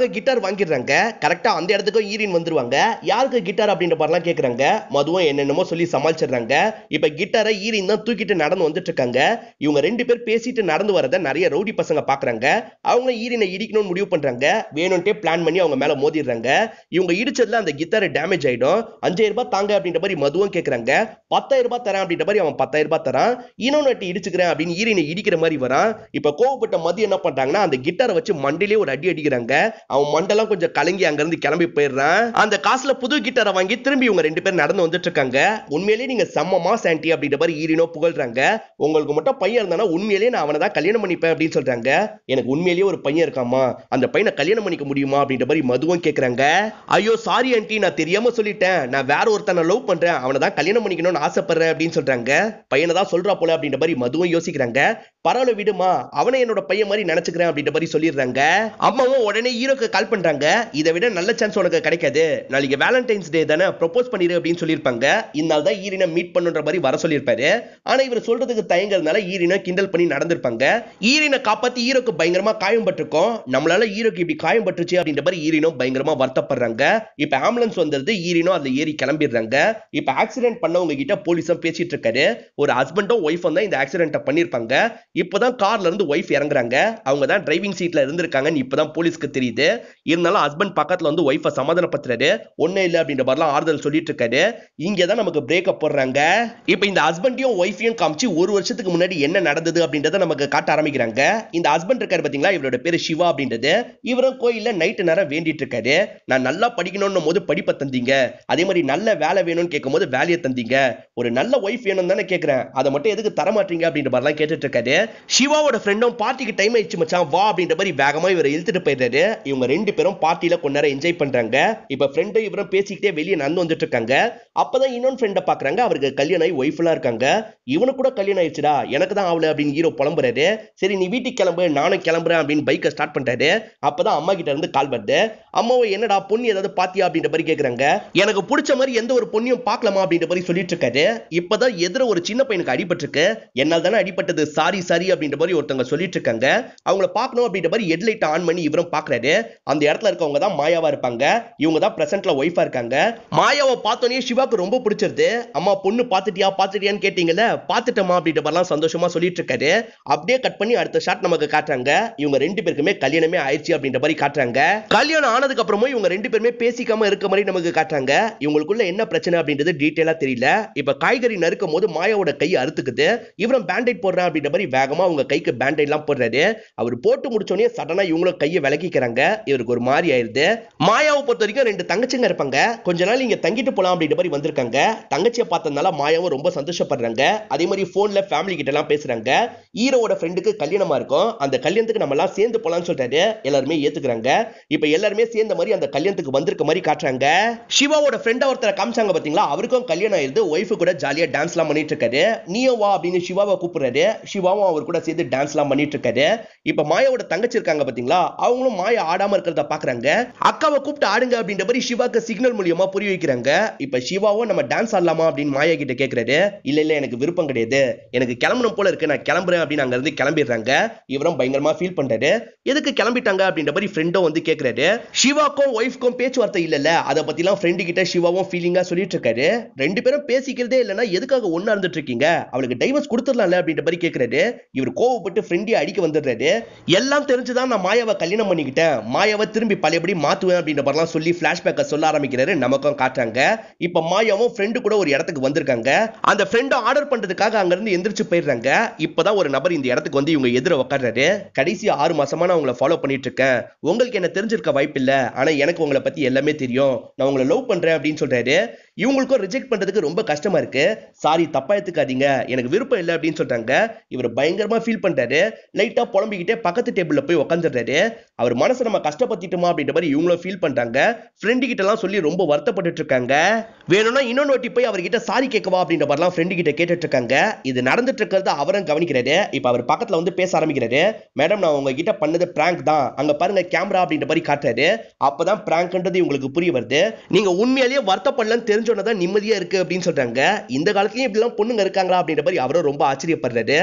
அதுக்காக கிட்டார் வாங்கிடுறாங்க கரெக்டா அந்த இடத்துக்கும் ஈரின் வந்துருவாங்க யாருக்கு கிட்டார் அப்படின்ற மாதிரிலாம் கேக்குறாங்க மதுவும் என்னென்னமோ சொல்லி சமாளிச்சிடுறாங்க இப்ப கிட்டாரை ஈரின் தான் தூக்கிட்டு நடந்து வந்துட்டு இருக்காங்க இவங்க ரெண்டு பேர் பேசிட்டு நடந்து வரத நிறைய ரவுடி பசங்க பாக்குறாங்க அவங்க ஈரினை இடிக்கணும்னு முடிவு பண்றாங்க வேணும்ட்டே பிளான் பண்ணி அவங்க மேல மோதிடுறாங்க இவங்க இடிச்சதுல அந்த கிட்டார் டேமேஜ் ஆயிடும் அஞ்சாயிரம் ரூபாய் தாங்க அப்படின்ற மாதிரி மதுவும் கேக்குறாங்க பத்தாயிரம் ரூபாய் தரேன் அப்படின்ற மாதிரி அவன் பத்தாயிரம் ரூபாய் தரான் இன்னொன்னு வாட்டி இடிச்சுக்கிறேன் அப்படின்னு ஈரினை இடிக்கிற மாதிரி வரான் இப்ப கோவப்பட்ட மது என்ன பண்றாங்கன்னா அந்த கிட்டாரை வச்சு மண்டிலே ஒரு அடி அடிக்கிறாங்க அவன் மண்டெல்லாம் கொஞ்சம் கலங்கி அங்க இருந்து கிளம்பி போயிடுறான் அந்த காசுல புது கிட்டாரை வாங்கி திரும்பி இவங்க ரெண்டு பேரும் நடந்து வந்துட்டு இருக்காங்க உண்மையிலேயே நீங்க செம்மமா சாண்டி அப்படின்ற மாதிரி ஈரினோ புகழ்றாங்க உங்களுக்கு மட்டும் பையன் இருந்தானா உண்மையிலேயே நான் அவனை தான் கல்யாணம் பண்ணிப்பேன் அப்படின்னு சொல்றாங்க எனக்கு உண்மையிலேயே ஒரு பையன் இருக்காமா அந்த பையனை கல்யாணம் பண்ணிக்க முடியுமா அப்படின்ற மாதிரி மதுவும் கேக்குறாங்க ஐயோ சாரி ஆண்டி நான் தெரியாம சொல்லிட்டேன் நான் வேற ஒருத்தனை லவ் பண்றேன் அவனை தான் கல்யாணம் பண்ணிக்கணும்னு ஆசைப்படுறேன் அப்படின்னு சொல்றாங்க பையனை தான் சொல்றா போல அப்படின்ற மாதிரி மதுவும் யோசிக்கிறாங்க பரவாயில்ல விடுமா அவனை என்னோட பையன் மாதிரி நினைச்சுக்கிறேன் அப்படின்ற மாதிரி சொல்லிடுறாங்க அம்மாவும் உடனே ஹீரோக்கு கால் பண்றாங்க இதை விட நல்ல சான்ஸ் உனக்கு கிடைக்காது நாளைக்கு வேலண்டைன்ஸ் டே தானே ப்ரொபோஸ் பண்ணிரு அப்படின்னு சொல்லியிருப்பாங்க இந்நாள் தான் ஈரினை மீட் பண்ணுன்ற மாதிரி வர சொல்லியிருப்பாரு ஆனா இவர் சொல்றதுக்கு தயங்குறதுனால ஈரினை கிண்டல் பண்ணி நடந்திருப்பாங்க ஈரினை காப்பாத்தி ஹீரோக்கு பயங்கரமா காயம் பட்டிருக்கோம் நம்மளால ஹீரோக்கு இப்படி காயம் பட்டுச்சு அப்படின்ற மாதிரி ஈரினும் பயங்கரமா வருத்தப்படுறாங்க இப்ப ஆம்புலன்ஸ் வந்துருது ஈரினும் அதுல ஏறி கிளம்பிடுறாங்க இப்ப ஆக்சிடென்ட் பண்ணவங்க கிட்ட போலீஸும் பேசிட்டு இருக்காரு ஒரு ஹஸ்பண்டும் ஒய்ஃபும் தான் இந்த ஆக்சிடென்ட்டை பண்ணிருப்பாங்க இப்பதான் கார்ல இருந்து ஒய்ஃப் இறங்குறாங்க அவங்க தான் டிரைவிங் சீட்ல இருந்திருக்காங்கன்னு இப்பதான் போலீஸ்க்கு தெரியுது இருந்தாலும் ஹஸ்பண்ட் பக்கத்துல வந்து ஒய்ஃபை சமாதானப்படுத்துறாரு ஒண்ணே இல்ல அப்படின்ற மாதிரிலாம் ஆறுதல் சொல்லிட்டு இருக்காரு இங்க தான் நமக்கு பிரேக்கப் போடுறாங்க இப்ப இந்த ஹஸ்பண்டையும் ஒய்ஃபையும் காமிச்சு ஒரு வருஷத்துக்கு முன்னாடி என்ன நடந்தது அப்படின்றத நமக்கு காட்ட ஆரம்பிக்கிறாங்க இந்த ஹஸ்பண்ட் இருக்காரு பாத்தீங்களா இவரோட பேரு சிவா அப்படின்றது இவரும் கோயில்ல நைட்டு நேரம் வேண்டிட்டு இருக்காரு நான் நல்லா படிக்கணும்னு போது படிப்பை தந்தீங்க அதே மாதிரி நல்ல வேலை வேணும்னு கேட்கும் போது வேலையை தந்தீங்க ஒரு நல்ல ஒய்ஃப் வேணும் தானே கேட்கிறேன் அதை மட்டும் எதுக்கு தர மாட்டீங்க அப்படின்ற மாதிரிலாம் கேட்டுட்டு இருக்காரு சிவாவோட ஃப்ரெண்டும் பார்ட்டிக்கு டைம் ஆயிடுச்சு மச்சான் வா அப்படின்ற மாதிரி வேகமா இவரை இழுத்துட்டு போயிடுறாரு இவங்க ரெண்டு பேரும் பார்ட்டியில கொஞ்ச நேரம் என்ஜாய் பண்றாங்க இப்ப ஃப்ரெண்டும் இவரும் பேசிக்கிட்டே வெளியே நடந்து வந்துட்டு இருக்காங்க அப்பதான் இன்னொரு ஃப்ரெண்டை பாக்குறாங்க அவருக்கு கல்யாணம் ஆகி ஒய்ஃப்லாம் இருக்காங்க இவனுக்கு கூட கல்யாணம் ஆயிடுச்சுடா எனக்கு தான் ஆகல அப்படின்னு ஹீரோ புலம்புறாரு சரி நீ வீட்டுக்கு கிளம்பு நானும் கிளம்புறேன் அப்படின்னு பைக்கை ஸ்டார்ட் பண்றாரு அப்பதான் அம்மா கிட்ட இருந்து கால் வருது அம்மாவை என்னடா பொண்ணு ஏதாவது பாத்தியா அப்படின்ற மாதிரி கேக்குறாங்க எனக்கு பிடிச்ச மாதிரி எந்த ஒரு பொண்ணையும் பார்க்கலாமா அப்படின்ற மாதிரி சொல்லிட்டு இருக்காரு இப்பதான் எதிர ஒரு சின்ன பையனுக்கு அடிபட்டிருக்கு என்னால் தானே அடிபட்டது சாரி சாரி அப்படின்ற மாதிரி ஒருத்தவங்க சொல்லிட்டு இருக்காங்க அவங்கள பார்க்கணும் அப்படின்ற மாதிரி ஹெட்லைட் ஆன் பண்ணி இவரும் பாக்குறாரு அந்த இடத்துல இருக்கவங்க தான் மாயாவா இருப்பாங்க இவங்க தான் பிரசன்ட்ல ஒய்ஃபா இருக்காங்க மாயாவை பார்த்தோன்னே சிவாக்கு ரொம்ப பிடிச்சிருது அம்மா பொண்ணு பாத்துட்டியா பாத்துட்டியான்னு கேட்டீங்கல்ல பாத்துட்டமா அப்படின்ற மாதிரிலாம் சந்தோஷமா சொல்லிட்டு இருக்காரு அப்படியே கட் பண்ணி அடுத்த ஷாட் நமக்கு காட்டுறாங்க இவங்க ரெண்டு பேருக்குமே கல்யாணமே ஆயிடுச்சு அப்படின்ற மாதிரி காட்டுறாங்க கல்யாணம் ஆனதுக்கு அப்புறமும் இவங்க ரெண்டு பேருமே பேசிக்காம இருக்க மாதிரி நமக்கு காட்டுறாங்க இவங்களுக்குள்ள என்ன பிரச்சனை அப்படின்றது டீட்டெயிலா தெரியல இப்ப காய்கறி நறுக்கும் போது மாயாவோட கை அறுத்துக்குது இவரும் பேண்டேட் போடுறேன் அப்படின்ற மாதிரி வேகமா அவங்க கைக்கு பேண்டேட் எல்லாம் போடுறாரு அவர் போட்டு முடிச்சோடனே சடனா இவங்களும் கையை விலகிக்கிறாங்க இவருக்கு ஒரு மாதிரி ஆயிருது மாயாவை பொறுத்த வரைக்கும் ரெண்டு தங்கச்சிங்க இருப்பாங்க கொஞ்ச நாள் இங்க தங்கிட்டு போலாம் அப்படின்ற மாதிரி வந்திருக்காங்க தங்கச்சியை பார்த்ததுனால மாயாவும் ரொம்ப சந்தோஷப்படுறாங்க அதே மாதிரி போன்ல ஃபேமிலி கிட்ட எல்லாம் பேசுறாங்க ஹீரோவோட ஃப்ரெண்டுக்கு கல்யாணமா இருக்கும் அந்த கல்யாணத்துக்கு நம்ம எல்லாம் சேர்ந்து போலாம்னு சொல்றாரு எல்லாருமே ஏத்துக்கிறாங்க இப்ப எல்லாருமே சேர்ந்த மாதிரி அந்த கல்யாணத்துக்கு வந்திருக்க மாதிரி காட்டுறாங்க சிவாவோட ஃப்ரெண்ட் ஒருத்தரை காமிச்சாங்க பாத்தீங்களா அவருக்கும் கல்யாணம் ஆயிருது ஒய்ஃபு கூட ஜாலியா டான்ஸ் எல்லாம் பண்ணிட்டு இருக்காரு நீயோ வா அப்படின்னு சிவாவை கூப்பிடுறாரு சிவாவும் அவர் கூட சேர்ந்து டான்ஸ் எல்லாம் பண்ணிட்டு இருக்காரு இப்ப மாயாவோட தங்கச்சி இருக்காங்க பாத்தீங்களா அவங்களும் மாயா ஆடாம இருக்கிறத பாக்குறாங்க அக்காவை கூப்பிட்டு ஆடுங்க அப்படின்ற மாதிரி சிவாக்கு சிக்னல் மூலியமா புரிய வைக்கிறாங்க இப்ப சிவாவும் நம்ம டான்ஸ் ஆடலாமா அப்படின்னு மாயா கிட்ட கேக்குறாரு இல்ல இல்ல எனக்கு விருப்பம் கிடையாது எனக்கு கிளம்பணும் போல இருக்கு நான் கிளம்புறேன் அப்படின்னு அங்க இருந்து கிளம்பிடுறாங்க இவரும் பயங்கரமா ஃபீல் பண்றாரு எதுக்கு கிளம்பிட்டாங்க அப்படின்ற மாதிரி ஃப்ரெண்டும் வந்து கேக்குறாரு சிவாக்கும் ஒய்ஃப்க்கும் பேச்சுவார்த்தை இல்லல்ல அதை பத்திலாம் ஃப்ரெண்டு கிட்ட சிவாவும் ஃபீலிங்கா சொல்லிட்டு இருக்காரு ரெண்டு பேரும் பேசிக்கிறதே இல்லைன்னா எதுக்காக ஒண்ணா இருந்துட்டு இருக்கீங்க அவளுக்கு டைவர்ஸ் கொடுத்துடலாம்ல அப்படின்ற மாதிரி கேக்குறாரு இவர் கோவப்பட்டு ஃப்ரெண்டியை அடிக்க வந்துடுறாரு எல்லாம் தெரிஞ்சுதான் நான் மாயாவை கல்யாணம் பண்ணிக்கிட்டேன் மாயாவை திரும்பி பழையபடி மாத்துவேன் அப்படின்ற மாதிரிலாம் சொல்லி பிளாஷ்பேக்கை சொல்ல ஆரம்பிக்கிறாரு நமக்கும் காட்டுறாங்க இப்ப மாயாவும் ஃப்ரெண்டு கூட ஒரு இடத்துக்கு வந்திருக்காங்க அந்த ஃப்ரெண்டு ஆர்டர் பண்றதுக்காக அங்க இருந்து எந்திரிச்சு போயிடுறாங்க இப்பதான் ஒரு நபர் இந்த இடத்துக்கு வந்து இவங்க எதிர உட்கார்றாரு கடைசி ஆறு மாசமா நான் உங்களை ஃபாலோ பண்ணிட்டு இருக்கேன் உங்களுக்கு என்ன தெரிஞ்சிருக்க வாய்ப்பு இல்ல ஆனா எனக்கு உங்களை பத்தி எல்லாமே தெரியும் நான் உங்களை லவ் பண்றேன் அப்படின்னு சொல்றாரு இவங்களுக்கும் ரிஜெக்ட் பண்றதுக்கு ரொம்ப கஷ்டமா இருக்கு சாரி தப்பா எடுத்துக்காதீங்க எனக்கு விருப்பம் இல்லை அப்படின்னு சொல்றாங்க இவர் பயங்கரமா ஃபீல் பண்றாரு லைட்டா புலம்பிக்கிட்டே பக்கத்து டேபிள்ல போய் உட்காந்துடுறாரு அவர் மனசை நம்ம கஷ்டப்படுத்திட்டோமா அப்படின்ற மாதிரி இவங்களும் ஃபீல் பண்றாங்க ஃப்ரெண்டு கிட்ட எல்லாம் சொல்லி ரொம்ப வருத்தப்பட்டுட்டு இருக்காங்க வேணும்னா இன்னொன்று வாட்டி போய் அவர்கிட்ட சாரி கேட்கவா அப்படின்ற மாதிரிலாம் ஃப்ரெண்டு கிட்ட கேட்டுட்டு இருக்காங்க இது நடந்துட்டு இருக்கிறத அவரும் கவனிக்கிறாரு இப்ப அவர் பக்கத்துல வந்து பேச ஆரம்பிக்கிறாரு மேடம் நான் உங்ககிட்ட பண்ணது பிராங்க் தான் அங்க பாருங்க கேமரா அப்படின்ற மாதிரி காட்டுறாரு அப்பதான் பிராங்க்ன்றது உங்களுக்கு புரிய வருது நீங்க உண்மையிலேயே வருத்தப்படலன்னு தெரிஞ்சோன்னு தான் நிம்மதியா இருக்கு அப்படின்னு சொல்றாங்க இந்த காலத்துலயும் இப்படிலாம் பொண்ணுங்க இருக்காங்களா அப்படின்ற மாதிரி அவரும் ரொம்ப ஆச்சரியப்படுறாரு இப்போ ஒரு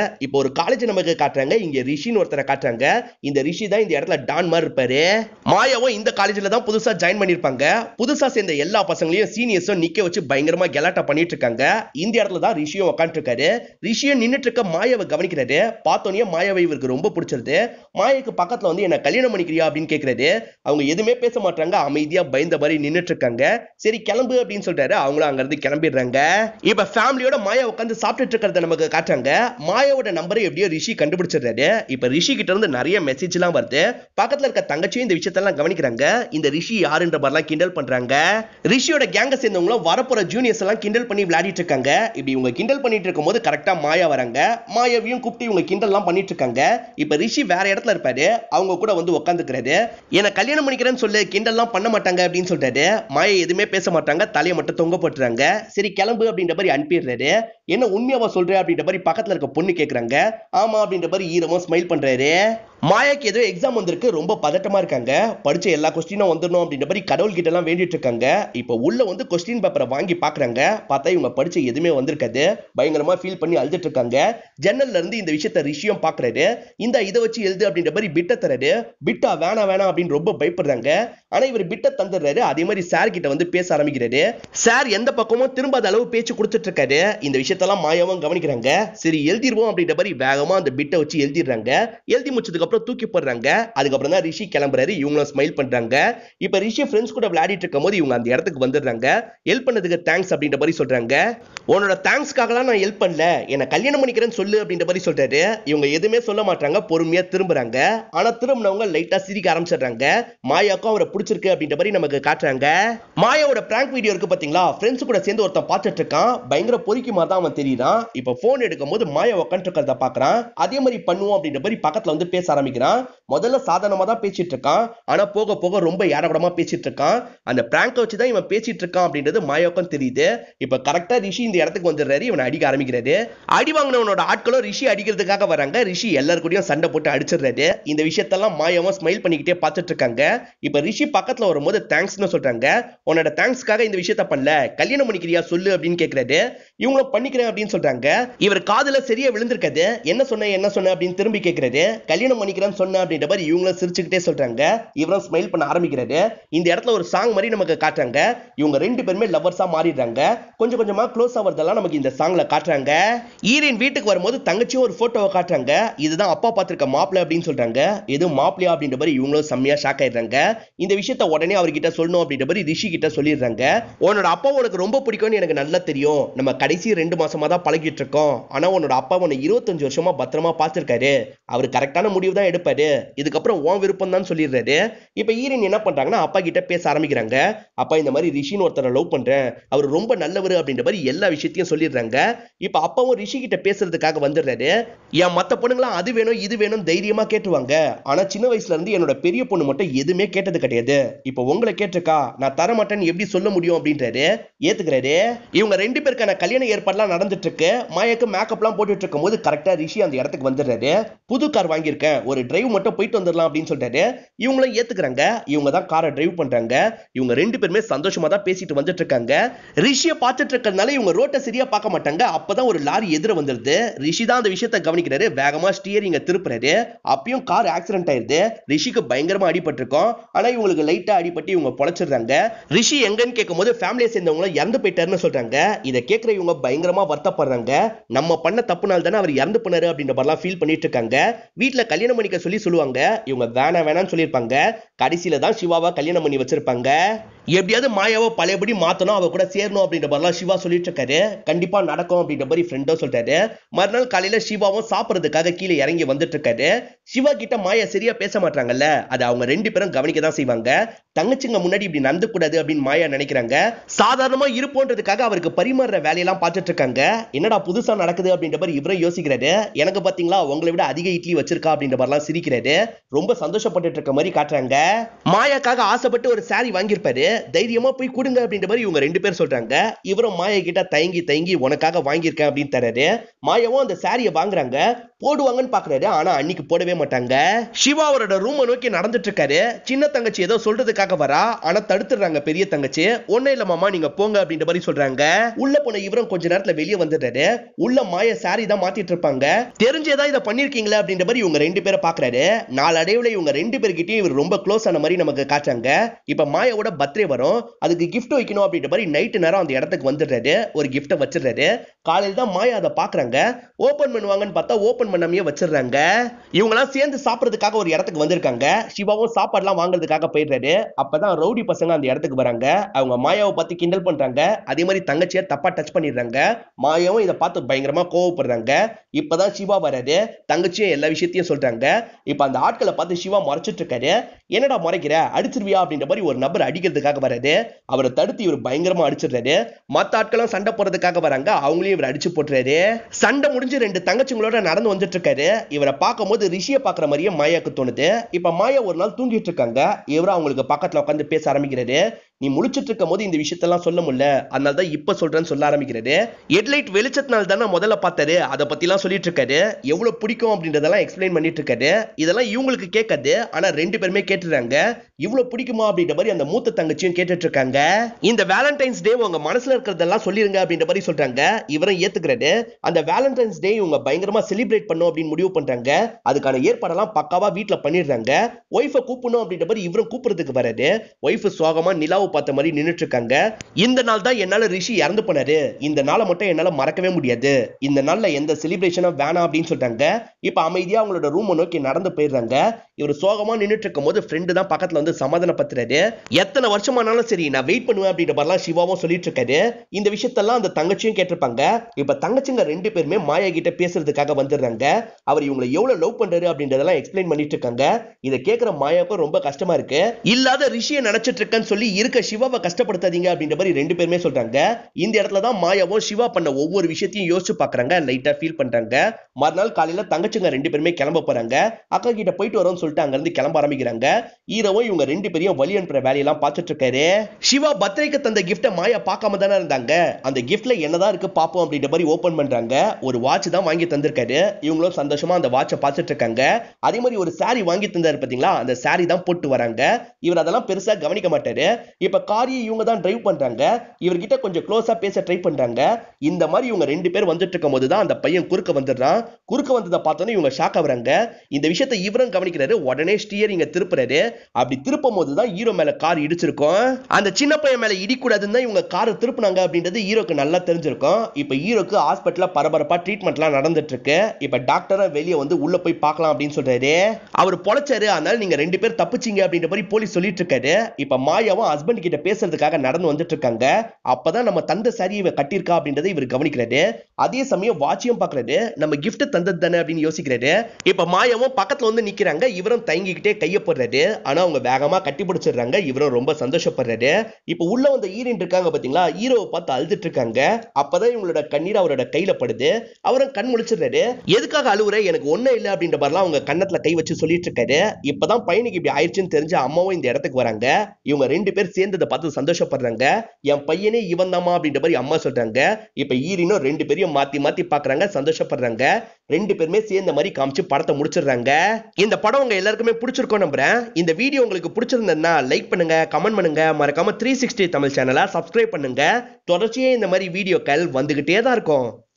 ஒரு காலேஜ் நமக்கு காட்டுறாங்க இங்க ரிஷின்னு ஒருத்தரை காட்டுறாங்க இந்த ரிஷி தான் இந்த இடத்துல டான் மாதிரி இருப்பாரு மாயாவும் இந்த காலேஜ்ல தான் புதுசா ஜாயின் பண்ணிருப்பாங்க புதுசா சேர்ந்த எல்லா பசங்களையும் சீனியர்ஸும் நிக்க வச்சு பயங்கரமா கெலாட்டா பண்ணிட்டு இருக்காங்க இந்த இடத்துல தான் ரிஷியும் உட்காந்துட்டு இருக்காரு ரிஷியும் நின்னுட்டு இருக்க மாயாவை கவனிக்கிறாரு பார்த்தோன்னே மாயாவை இவருக்கு ரொம்ப பிடிச்சிருது மாயாவுக்கு பக்கத்துல வந்து என்ன கல்யாணம் பண்ணிக்கிறியா அப்படின்னு கேக்குறாரு அவங்க எதுவுமே பேச மாட்டாங்க அமைதியா பயந்த மாதிரி நின்னுட்டு இருக்காங்க சரி கிளம்பு அப்படின்னு சொல்றாரு அவங்களும் அங்க இருந்து கிளம்பிடுறாங்க இப்ப ஃபேமிலியோட மாயா உட்காந்து சாப்பிட்டுட்டு இருக்கிறத நமக்கு காட்டுறாங்க மாயாவோட நம்பரை எப்படியோ ரிஷி கண்டுபிடிச்சிடுறாரு இப்ப ரிஷி கிட்ட இருந்து நிறைய மெசேஜ் எல்லாம் வருது பக்கத்துல இருக்க தங்கச்சியும் இந்த விஷயத்தெல்லாம் கவனிக்கிறாங்க இந்த ரிஷி யாருன்ற மாதிரிலாம் கிண்டல் பண்றாங்க ரிஷியோட கேங்க சேர்ந்தவங்களும் வரப்போற ஜூனியர்ஸ் எல்லாம் கிண்டல் பண்ணி விளையாடிட்டு இருக்காங்க இப்படி இவங்க கிண்டல் பண்ணிட்டு இருக்கும்போது கரெக்டா மாயா வராங்க மாயாவையும் கூப்பிட்டு இவங்க கிண்டல் எல்லாம் பண்ணிட்டு இருக்காங்க இப்ப ரிஷி வேற இடத்துல இருப்பாரு அவங்க கூட வந்து உட்காந்துக்கிறாரு என்ன கல்யாணம் பண்ணிக்கிறேன்னு சொல்லு கிண்டல்லாம் பண்ண மாட்டாங்க அப்படின்னு சொல்றாரு மாயா எதுவுமே பேச மாட்டாங்க தலையை மட்டும் தொங்க போட்டுறாங்க சரி கிளம்பு அப்படின்ற மாதிரி அனுப்பிடுறாரு என்ன உண்மையாவா சொல்ற அப்படின்ற மாதிரி பக்கத்துல இருக்க பொண்ணு கேக்குறாங்க ஆமா அப்படின்ற மாதிரி ஈரமா ஸ்மைல் பண்றாரு மாயாக்கு ஏதோ எக்ஸாம் வந்திருக்கு ரொம்ப பதட்டமா இருக்காங்க படிச்ச எல்லா கொஸ்டினும் வந்துடணும் அப்படின்ற மாதிரி கடவுள் கிட்ட எல்லாம் வேண்டிட்டு இருக்காங்க இப்போ உள்ள வந்து கொஸ்டின் பேப்பரை வாங்கி பாக்குறாங்க பார்த்தா இவங்க படிச்ச எதுவுமே வந்திருக்காது பயங்கரமா ஃபீல் பண்ணி அழுதுட்டு இருக்காங்க ஜன்னல்ல இருந்து இந்த விஷயத்த ரிஷியம் பாக்குறாரு இந்த இதை வச்சு எழுது அப்படின்ற மாதிரி பிட்ட தராரு பிட்டா வேணாம் வேணாம் அப்படின்னு ரொம்ப பயப்படுறாங்க ஆனா இவர் பிட்ட தந்துடுறாரு அதே மாதிரி சார் கிட்ட வந்து பேச ஆரம்பிக்கிறாரு சார் எந்த பக்கமும் திரும்பாத அளவு பேச்சு கொடுத்துட்டு இருக்காரு இந்த விஷயத்தெல்லாம் மாயாவும் கவனிக்கிறாங்க சரி எழுதிருவோம் அப்படின்ற மாதிரி வேகமா அந்த பிட்டை வச்சு எழுதிடுறாங்க எழுதி முடிச்சதுக்கு அப்புறம் தூக்கி போடுறாங்க அதுக்கப்புறம் தான் ரிஷி கிளம்புறாரு இவங்களும் ஸ்மைல் பண்றாங்க இப்ப ரிஷி ஃப்ரெண்ட்ஸ் கூட விளையாடிட்டு இருக்கும் போது இவங்க அந்த இடத்துக்கு வந்துடுறாங்க ஹெல்ப் பண்ணதுக்கு தேங்க்ஸ் அப்படின்ற மாதிரி சொல்றாங்க உன்னோட தேங்க்ஸ்க்காகலாம் நான் ஹெல்ப் பண்ணல என்ன கல்யாணம் பண்ணிக்கிறேன்னு சொல்லு அப்படின்ற மாதிரி சொல்றாரு இவங்க எதுவுமே சொல்ல மாட்டாங்க பொறுமையா திரும்புறாங்க ஆனா திரும்பினவங்க லைட்டா சிரிக்க ஆரம்பிச்சிடுறாங்க மாயாக்கும் அவரை பிடிச்சிருக்கு அப்படின்ற மாதிரி நமக்கு காட்டுறாங்க மாயாவோட பிராங்க் வீடியோ இருக்கு பாத்தீங்களா ஃப்ரெண்ட்ஸ் கூட சேர்ந்து ஒருத்தன் பார்த்துட்டு இருக்கான் பயங்கர பொறுக்கி மாதிரி தான் அவன் தெரியுறான் இப்ப போன் எடுக்கும் போது மாயா உட்காந்துட்டு இருக்கிறத பாக்குறான் அதே மாதிரி பண்ணுவோம் அப்படின்ற மாதிரி பக்கத்துல வந்து பேச ஆரம்பிக்கிறான் முதல்ல சாதாரணமா தான் பேசிட்டு இருக்கான் ஆனா போக போக ரொம்ப ஏடகுடமா பேசிட்டு இருக்கான் அந்த பிராங்க வச்சு தான் இவன் பேசிட்டு இருக்கான் அப்படின்றது மாயாவுக்கும் தெரியுது இப்ப கரெக்டா ரிஷி இந்த இடத்துக்கு வந்துடுறாரு இவனை அடிக்க ஆரம்பிக்கிறாரு அடி வாங்கினவனோட ஆட்களும் ரிஷி அடிக்கிறதுக்காக வராங்க ரிஷி எல்லாரு கூடயும் சண்டை போட்டு அடிச்சிடுறாரு இந்த விஷயத்தெல்லாம் மாயாவும் ஸ்மைல் பண்ணிக்கிட்டே பார்த்துட்டு இருக்காங்க இப்ப ரிஷி பக்கத்துல வரும்போது தேங்க்ஸ்னு சொல்றாங்க உன்னோட தேங்க்ஸ்க்காக இந்த விஷயத்த பண்ணல கல்யாணம் பண்ணிக்கிறியா சொல்லு அப்படின்னு கேக்குறாரு இவங்களும் பண்ணிக்கிறேன் அப்படின்னு சொல்றாங்க இவர் காதுல சரியா விழுந்திருக்காது என்ன சொன்ன என்ன சொன்ன அப்படின்னு திரும்பி கேக்குறாரு கல்யாணம் பண்ணிக்கிறேன்னு சொன்ன அப்படின்ற மாதிரி இவங்களும் சிரிச்சுக்கிட்டே சொல்றாங்க இவரும் ஸ்மைல் பண்ண ஆரம்பிக்கிறாரு இந்த இடத்துல ஒரு சாங் மாதிரி நமக்கு காட்டுறாங்க இவங்க ரெண்டு பேருமே லவ்வர்ஸா மாறிடுறாங்க கொஞ்சம் கொஞ்சமா க்ளோஸ் ஆவறதெல்லாம் நமக்கு இந்த சாங்ல காட்டுறாங்க ஈரின் வீட்டுக்கு வரும்போது தங்கச்சியும் ஒரு போட்டோவை காட்டுறாங்க இதுதான் அப்பா பார்த்திருக்க மாப்பிள்ளை அப்படின்னு சொல்றாங்க எது மாப்பிள்ளையா அப்படின்ற மாதிரி இவங்களும் செம்மையா ஷாக் ஆயிடுறாங்க இந்த விஷயத்த உடனே அவர்கிட்ட சொல்லணும் அப்படின்ற மாதிரி ரிஷி கிட்ட சொல்லிடுறாங்க உன்னோட அப்பா உனக்கு ரொம்ப பிடிக்கும்னு எனக்கு நல்லா தெரியும் நம்ம கடைசி ரெண்டு மாசமா தான் பழகிட்டு இருக்கோம் ஆனா உன்னோட அப்பா உன்னை இருபத்தஞ்சு வருஷமா பத்திரமா பார்த்திருக்காரு அவர் கரெக்டான முடிவு தான் எடுப்பாரு இதுக்கப்புறம் உன் விருப்பம் தான் சொல்லிடுறாரு இப்ப ஈரன் என்ன பண்றாங்கன்னா அப்பா கிட்ட பேச ஆரம்பிக்கிறாங்க அப்பா இந்த மாதிரி ரிஷின்னு ஒருத்தரை லவ் பண்றேன் அவர் ரொம்ப நல்லவர் அப்படின்ற மாதிரி எல்லா விஷயத்தையும் சொல்லிடுறாங்க இப்ப அப்பாவும் ரிஷி கிட்ட பேசுறதுக்காக வந்துடுறாரு என் மத்த பொண்ணுங்களாம் அது வேணும் இது வேணும் தைரியமா கேட்டுவாங்க ஆனா சின்ன வயசுல இருந்து என்னோட பெரிய பொண்ணு மட்டும் எதுவுமே கேட்டது கிடையாது இப்ப உங்களை கேட்டிருக்கா நான் தர மாட்டேன்னு எப்படி சொல்ல முடியும் அப்படின்றாரு ஏத்துக்கிறாரு இவங்க ரெண்டு பேருக்கான கல்யாண ஏற்பாடுலாம் நடந்துட்டு இருக்கு மாயாக்கு மேக்கப்லாம் போட்டுட்டு இருக்கும் போது கரெக்டா ரிஷி அந்த இடத்துக்கு வந்துடுறாரு புது கார் வாங்கியிருக்கேன் ஒரு டிரைவ் மட்டும் போயிட்டு வந்துடலாம் அப்படின்னு சொல்றாரு இவங்களும் ஏத்துக்கிறாங்க இவங்க தான் காரை டிரைவ் பண்றாங்க இவங்க ரெண்டு பேருமே சந்தோஷமா தான் பேசிட்டு வந்துட்டு இருக்காங்க ரிஷிய பார்த்துட்டு இருக்கறதுனால இவங்க ரோட்டை சரியா பார்க்க மாட்டாங்க அப்பதான் ஒரு லாரி எதிர வந்துருது ரிஷி தான் அந்த விஷயத்த கவனிக்கிறாரு வேகமா ஸ்டியரிங்க திருப்புறாரு அப்பயும் கார் ஆக்சிடென்ட் ஆயிருது ரிஷிக்கு பயங்கரமா அடிபட்டிருக்கும் ஆனா இவங்களுக்கு லைட்டா அடிபட்டு இவங்க பொழைச்சிடுறாங்க ரிஷி எங்கன்னு கேட்கும்போது ஃபேமிலியை சேர்ந்தவங்களும் இறந்து போயிட்டாருன்னு சொல்றாங்க இதை கேட்கிற இவங்க பயங்கரமா வருத்தப்படுறாங்க நம்ம பண்ண தப்புனால தானே அவர் இறந்து போனாரு அப்படின்ற மாதிரிலாம் ஃபீல் பண்ணிட்டு இருக்காங்க வீட்ல கல்யாணம் பண்ணிக்க சொல்லி சொல்லுவாங்க இவங்க வேணாம் வேணாம்னு சொல்லியிருப்பாங்க கடைசியில தான் சிவாவா கல்யாணம் பண்ணி வச்சிருப்பாங்க எப்படியாவது மாயாவை பழையபடி மாத்தணும் அவ கூட சேரணும் அப்படின்ற மாதிரிலாம் சிவா சொல்லிட்டு இருக்காரு கண்டிப்பா நடக்கும் அப்படின்ற மாதிரி ஃப்ரெண்டோ சொல்றாரு மறுநாள் காலையில சிவாவும் சாப்பிடுறதுக்காக கீழே இறங்கி வந்துட்டு இருக்காரு சிவா கிட்ட மாயா சரியா பேச மாட்டாங்கல்ல அது அவங்க ரெண்டு பேரும் கவனிக்க தான் செய்வாங்க தங்கச்சிங்க முன்னாடி இப்படி நடந்து கூடாது அப்படின்னு மாயா நினைக்கிறாங்க சாதாரணமா இருப்போன்றதுக்காக அவருக்கு பரிமாறுற வேலையெல்லாம் பார்த்துட்டு இருக்காங்க என்னடா புதுசா நடக்குது அப்படின்ற மாதிரி இவரும் யோசிக்கிறாரு எனக்கு பாத்தீங்களா உங்களை விட அதிக இட்லி வச்சிருக்கா அப்படின்ற மாதிரிலாம் சிரிக்கிறாரு ரொம்ப சந்தோஷப்பட்டுட்டு இருக்க மாதிரி காட்டுறாங்க மாயாக்காக ஆசைப்பட்டு ஒரு saree வாங்கியிருப்பாரு தைரியமா போய் கொடுங்க அப்படின்ற மாதிரி இவங்க ரெண்டு பேர் சொல்றாங்க இவரும் மாயா கிட்ட தயங்கி தயங்கி உனக்காக வாங்கியிருக்கேன் அப்படின்னு தராரு மாயாவும் அந்த சாரியை வாங்குறாங்க போடுவாங்கன்னு பாக்குறாரு ஆனா அன்னைக்கு போடவே மாட்டாங்க சிவா அவரோட ரூமை நோக்கி நடந்துட்டு இருக்காரு சின்ன தங்கச்சி ஏதோ சொல்றதுக்காக வரா ஆனா தடுத்துடுறாங்க பெரிய தங்கச்சி ஒண்ணு இல்ல மாமா நீங்க போங்க அப்படின்ற மாதிரி சொல்றாங்க உள்ள போன இவரும் கொஞ்ச நேரத்துல வெளியே வந்துடுறாரு உள்ள மாய சாரி தான் மாத்திட்டு இருப்பாங்க தெரிஞ்சேதான் இதை பண்ணிருக்கீங்களா அப்படின்ற மாதிரி இவங்க ரெண்டு பேரை பாக்குறாரு நாளடைவுல இவங்க ரெண்டு பேர்கிட்டயும் இவர் ரொம்ப க்ளோஸ் ஆன மாதிரி நமக்கு காட்டுறாங்க இப்ப மாயாவோட பர்த்டே வரும் அதுக்கு gift வைக்கணும் அப்படின்ற மாதிரி நைட்டு நேரம் அந்த இடத்துக்கு வந்துடுறாரு ஒரு கிஃப்ட்டை வச்சிடுறாரு காலையில் தான் மாயா அதை பாக்குறாங்க ஓபன் பண்ணுவாங்கன்னு பார்த்தா ஓபன் பண்ணாமையே வச்சிடுறாங்க இவங்கெல்லாம் சேர்ந்து சாப்பிடறதுக்காக ஒரு இடத்துக்கு வந்திருக்காங்க சிவாவும் சாப்பாடுலாம் வாங்குறதுக்காக போயிடுறாரு அப்பதான் ரவுடி பசங்க அந்த இடத்துக்கு வராங்க அவங்க மாயாவை பத்தி கிண்டல் பண்றாங்க அதே மாதிரி தங்கச்சியை தப்பா டச் பண்ணிடுறாங்க மாயாவும் இதை பார்த்து பயங்கரமா கோவப்படுறாங்க இப்பதான் சிவா வராரு தங்கச்சியும் எல்லா விஷயத்தையும் சொல்றாங்க இப்ப அந்த ஆட்களை பார்த்து சிவா முறைச்சிட்டு இருக்காரு என்னடா முறைக்கிற அடிச்சிருவியா அப்படின்ற மாதிரி ஒரு நபர் அடிக்கிறதுக்காக வராரு அவரை தடுத்து இவர் பயங்கரமா அடிச்சிடுறாரு மத்த ஆட்களும் சண்டை போடுறதுக்காக வராங்க அவங்களையும் இவர் அடிச்சு போட்டுறாரு சண்டை முடிஞ்சு ரெண்டு தங்கச்சிங்களோட நடந்து வந்துட்டு இருக்காரு இவரை பார்க்கும்போது ரிஷியை பார்க்குற மாதிரியே மாயாக்கு தோணுது இப்ப மாயா ஒரு நாள் தூங்கிட்டு இருக்காங்க இவரும் அவங்களுக்கு பக்கத்துல உட்காந்து பேச ஆரம்பிக்கிறாரு நீ முழிச்சிட்டு இருக்கும் போது இந்த விஷயத்தெல்லாம் சொல்ல முடியல அதனால தான் இப்ப சொல்றேன்னு சொல்ல ஆரம்பிக்கிறாரு ஹெட்லைட் வெளிச்சத்தினால தானே முதல்ல பார்த்தாரு அதை பத்திலாம் சொல்லிட்டு இருக்காரு எவ்வளவு பிடிக்கும் அப்படின்றதெல்லாம் எக்ஸ்பிளைன் பண்ணிட்டு இருக்காரு இதெல்லாம் இவங்களுக்கு கேட்காது ஆனா ரெண்டு பேருமே கேட்டுறாங்க இவ்வளவு பிடிக்குமா அப்படின்ற மாதிரி அந்த மூத்த தங்கச்சியும் கேட்டுட்டு இருக்காங்க இந்த வேலண்டைன்ஸ் டே உங்க மனசுல இருக்கிறதெல்லாம் சொல்லிருங்க அப்படின்ற மாதிரி சொல்றாங்க இவரும் ஏத்துக்கிறாரு அந்த வேலண்டைன்ஸ் டே இவங்க பயங்கரமா செலிப்ரேட் பண்ணும் அப்படின்னு முடிவு பண்றாங்க அதுக்கான ஏற்பாடெல்லாம் பக்காவா வீட்ல பண்ணிடுறாங்க ஒய்ஃபை கூப்பிடணும் அப்படின்ற மாதிரி இவரும் கூப்பிடுறதுக்கு வராரு ஒய்ஃப் சோகமா நிலாவை பார்த்த மாதிரி நின்னுட்டு இருக்காங்க இந்த நாள் தான் என்னால ரிஷி இறந்து போனாரு இந்த நாளை மட்டும் என்னால மறக்கவே முடியாது இந்த நாள்ல எந்த செலிப்ரேஷனும் வேணாம் அப்படின்னு சொல்றாங்க இப்ப அமைதியா அவங்களோட ரூமை நோக்கி நடந்து போயிடுறாங்க இவர் சோகமா நின்னுட்டு இருக்கும் போது ஃப்ரெண்டு தான் பக்கத்துல வந்து சமாதானப்படுத்துறாரு எத்தனை வருஷமானாலும் சரி நான் வெயிட் பண்ணுவேன் அப்படின்ற மாதிரிலாம் சிவாவும் சொல்லிட்டு இருக்காரு இந்த விஷயத்தெல்லாம் அந்த தங்கச்சியும் கேட்டிருப்பாங்க இப்ப தங்கச்சிங்க ரெண்டு பேருமே மாயா கிட்ட பேசுறதுக்காக வந்துடுறாங்க அவர் இவங்களை எவ்வளவு லவ் பண்றாரு அப்படின்றதெல்லாம் எக்ஸ்பிளைன் பண்ணிட்டு இருக்காங்க இதை கேட்கிற மாயாவுக்கும் ரொம்ப கஷ்டமா இருக்கு இல்லாத ரிஷியை நினைச்சிட்டு இருக்கேன்னு சொல்லி இருக்க சிவாவை கஷ்டப்படுத்தாதீங்க அப்படின்ற மாதிரி ரெண்டு பேருமே சொல்றாங்க இந்த இடத்துல தான் மாயாவும் சிவா பண்ண ஒவ்வொரு விஷயத்தையும் யோசிச்சு பாக்குறாங்க லைட்டா ஃபீல் பண்றாங்க மறுநாள் காலையில தங்கச்சிங்க ரெண்டு பேருமே கிளம்ப போறாங்க அக்கா கிட்ட போயிட்டு வரோம்னு சொல்லிட்டு அங்க இருந்து கிளம்ப ஆரம்பிக்கிறாங்க ஹீரோவும் இவங்க ரெண்டு பேரையும் வழி அனுப்புற வேலையெல்லாம் பார்த்துட்டு இருக்காரு சிவா பர்த்டேக்கு தந்த கிஃப்ட்டை மாயா பார்க்காம தானே இருந்தாங்க அந்த கிஃப்ட்ல என்னதான் இருக்கு பாப்போம் அப்படின்ற மாதிரி ஓபன் பண்றாங்க ஒரு வாட்ச் தான் வாங்கி தந்திருக்காரு இவங்களும் சந்தோஷமா அந்த வாட்சை பார்த்துட்டு இருக்காங்க அதே மாதிரி ஒரு saree வாங்கி தந்தாரு பாத்தீங்களா அந்த saree தான் போட்டு வராங்க இவர் அதெல்லாம் பெருசா கவனிக்க மாட்டாரு இப்ப காரியை இவங்க தான் டிரைவ் பண்றாங்க இவர்கிட்ட கொஞ்சம் க்ளோஸா பேச ட்ரை பண்றாங்க இந்த மாதிரி இவங்க ரெண்டு பேர் வந்துட்டு இருக்கும் போது தான் அந்த பையன் குறுக்க வந்துடுறான் குறுக்க வந்ததை பார்த்தோன்னே இவங்க ஷாக் ஆகுறாங்க இந்த விஷயத்தை இவரும் கவனிக்கிறாரு உடனே ஸ்டியரிங்க திருப்புறாரு அப்படி திருப்பும் போது தான் ஹீரோ மேல கார் இடிச்சிருக்கும் அந்த சின்ன பையன் மேல இடிக்கூடாதுன்னு தான் இவங்க காரை திருப்புனாங்க அப்படின்றது ஹீரோக்கு நல்லா தெரிஞ்சிருக்கும் இப்ப ஹீரோக்கு ஹாஸ்பிட்டல்ல பரபரப்பா ட்ரீட்மெண்ட்லாம் நடந்துட்டு இருக்கு இப்ப டாக்டரும் வெளியே வந்து உள்ள போய் பார்க்கலாம் அப்படின்னு சொல்றாரு அவர் பொழைச்சாரு அதனால நீங்க ரெண்டு பேர் தப்பிச்சீங்க அப்படின்ற மாதிரி போலீஸ் சொல்லிட்டு இருக்காரு இப்ப மாயாவும் ஹஸ்பண்ட் கிட்ட பேசுறதுக்காக நடந்து வந்துட்டு இருக்காங்க அப்பதான் நம்ம தந்த சாரி இவ கட்டியிருக்கா அப்படின்றதை இவர் கவனிக்கிறாரு அதே சமயம் வாட்சியும் பாக்குறாரு நம்ம gift தந்தது தானே அப்படின்னு யோசிக்கிறாரு இப்ப மாயாவும் பக்கத்துல வந்து நிக்கிறாங்க இவரும் தயங்கிக்கிட்டே கைய போடுறாரு ஆனா அவங்க வேகமா கட்டி பிடிச்சிடுறாங்க இவரும் ரொம்ப சந்தோஷப்படுறாரு இப்ப உள்ள வந்த ஈரின் இருக்காங்க பாத்தீங்களா ஹீரோவை பார்த்து அழுதுட்டு இருக்காங்க அப்பதான் இவங்களோட கண்ணீர் அவரோட கையில படுது அவரும் கண் முழிச்சிடுறாரு எதுக்காக அழுவுற எனக்கு ஒண்ணும் இல்லை அப்படின்ற மாதிரிலாம் அவங்க கண்ணத்துல கை வச்சு சொல்லிட்டு இருக்காரு இப்பதான் பையனுக்கு இப்படி ஆயிடுச்சுன்னு தெரிஞ்ச அம்மாவும் இந்த இடத்துக்கு வராங்க இவங்க ரெண்டு பேர் சேர்ந்ததை பார்த்து சந்தோஷப்படுறாங்க என் பையனே இவன் தாமா அப்படின்ற மாதிரி அம்மா சொல்றாங்க இப்ப ஈரினும் ரெண்டு பேரையும் மாத்தி மாத்தி பாக்குறாங்க சந்தோஷப்படுறாங்க ரெண்டு பேருமே சேர்ந்த மாதிரி காமிச்சு படத்தை முடிச்சிடுறாங்க இந்த படம் உங்க எல்லாருக்குமே பிடிச்சிருக்கும் நம்புறேன் இந்த வீடியோ உங்களுக்கு பிடிச்சிருந்ததுன்னா லைக் பண்ணுங்க கமெண்ட் பண்ணுங்க மறக்காம த்ரீ சிக்ஸ்டி தமிழ் சேனலை சப்ஸ்கிரைப் பண்ணுங்க தொடர்ச்சியே இந்த மாதிரி வீடியோக்கள் வந்துகிட்டே தான் இருக்கும்